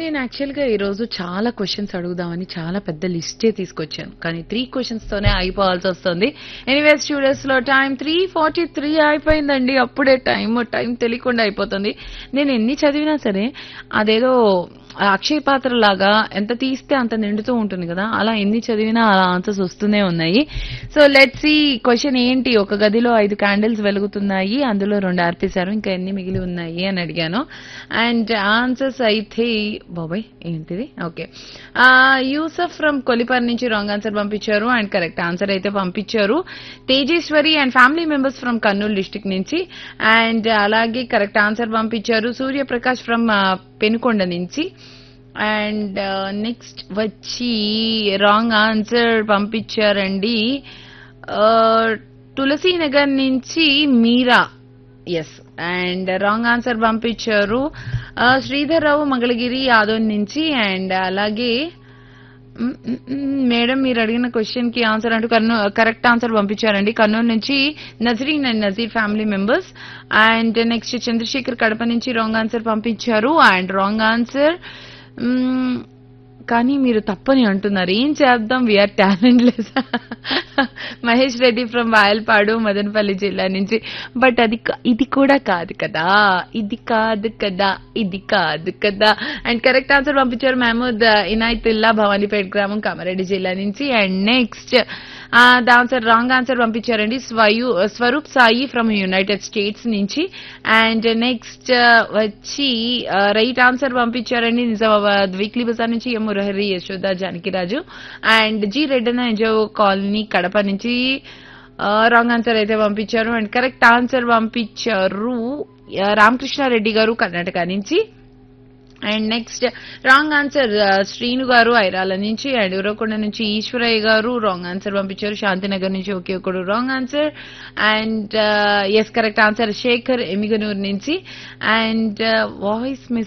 నేను యాక్చువల్గా ఈరోజు చాలా క్వశ్చన్స్ అడుగుదామని చాలా పెద్ద లిస్టే తీసుకొచ్చాను కానీ త్రీ క్వశ్చన్స్ తోనే అయిపోవాల్సి వస్తుంది ఎనీవే స్టూడియోస్ లో టైం త్రీ ఫార్టీ త్రీ అయిపోయిందండి అప్పుడే టైం టైం తెలియకుండా అయిపోతుంది నేను ఎన్ని చదివినా సరే అదేదో అక్షయ పాత్ర లాగా ఎంత తీస్తే అంత నిండుతూ ఉంటుంది కదా అలా ఎన్ని చదివినా అలా ఆన్సర్స్ వస్తూనే ఉన్నాయి సో లెట్ సి క్వశ్చన్ ఏంటి ఒక గదిలో ఐదు క్యాండిల్స్ వెలుగుతున్నాయి అందులో రెండు ఆర్పేశారు ఇంకా ఎన్ని మిగిలి ఉన్నాయి అని అడిగాను అండ్ ఆన్సర్స్ అయితే బాబాయ్ ఏంటిది ఓకే యూసఫ్ ఫ్రమ్ కొలిపర్ నుంచి రాంగ్ ఆన్సర్ పంపించారు అండ్ కరెక్ట్ ఆన్సర్ అయితే పంపించారు Tejeswari and family members from Kurnool district నుంచి అండ్ అలాగే కరెక్ట్ ఆన్సర్ పంపించారు సూర్యప్రకాష్ ఫ్రమ్ పెనుకొండ నుంచి అండ్ నెక్స్ట్ వచ్చి రాంగ్ ఆన్సర్ పంపించారండి తులసి నగర్ నుంచి Meera S and wrong answer పంపించారు Uh, శ్రీధర్ రావు మంగళగిరి యాదవ్ నుంచి అండ్ అలాగే మ్, మ్, మ్, మేడం మీరు అడిగిన క్వశ్చన్ కి ఆన్సర్ అంటూ కర్నూ కరెక్ట్ ఆన్సర్ పంపించారండి కర్నూలు నుంచి Nazreen and Nazeer family members and next Chandrasekhar Kadapa నుంచి రాంగ్ ఆన్సర్ పంపించారు అండ్ రాంగ్ ఆన్సర్ కానీ మీరు తప్పని అంటున్నారు ఏం చేద్దాం we are talentless Mahesh Reddy from Vayalpadu Madanapalle జిల్లా నుంచి బట్ అది కా- ఇది కూడా కాదు కదా ఇది కాదు కదా ఇది కాదు కదా అండ్ కరెక్ట్ ఆన్సర్ పంపించారు మహమూద్ ఇనాయతుల్లా భవానీపేట్ గ్రామం కామారెడ్డి జిల్లా నుంచి and next answer wrong answer పంపించారండి స్వయు Swaroop Sai from United States నుంచి అండ్ నెక్స్ట్ వచ్చి రైట్ ఆన్సర్ పంపించారండి నిజామాబాద్ వీక్లీ బజార్ నుంచి M Murahari Yashoda Janakiraju and G Reddana ఎంజో కాలనీ కడప నుంచి రాంగ్ ఆన్సర్ అయితే పంపించారు అండ్ కరెక్ట్ ఆన్సర్ పంపించారు ఆ, రామకృష్ణారెడ్డి గారు కర్ణాటక నుంచి and next wrong answer Srinu గారు ఐరాల నుంచి అండ్ ఉరవకొండ నుంచి ఈశ్వరయ్య గారు రాంగ్ ఆన్సర్ పంపించారు శాంతినగర్ నుంచి ఒకే ఒకడు wrong answer and yes correct answer Sekhar Emmiganur నుంచి అండ్ వాయిస్ మిస్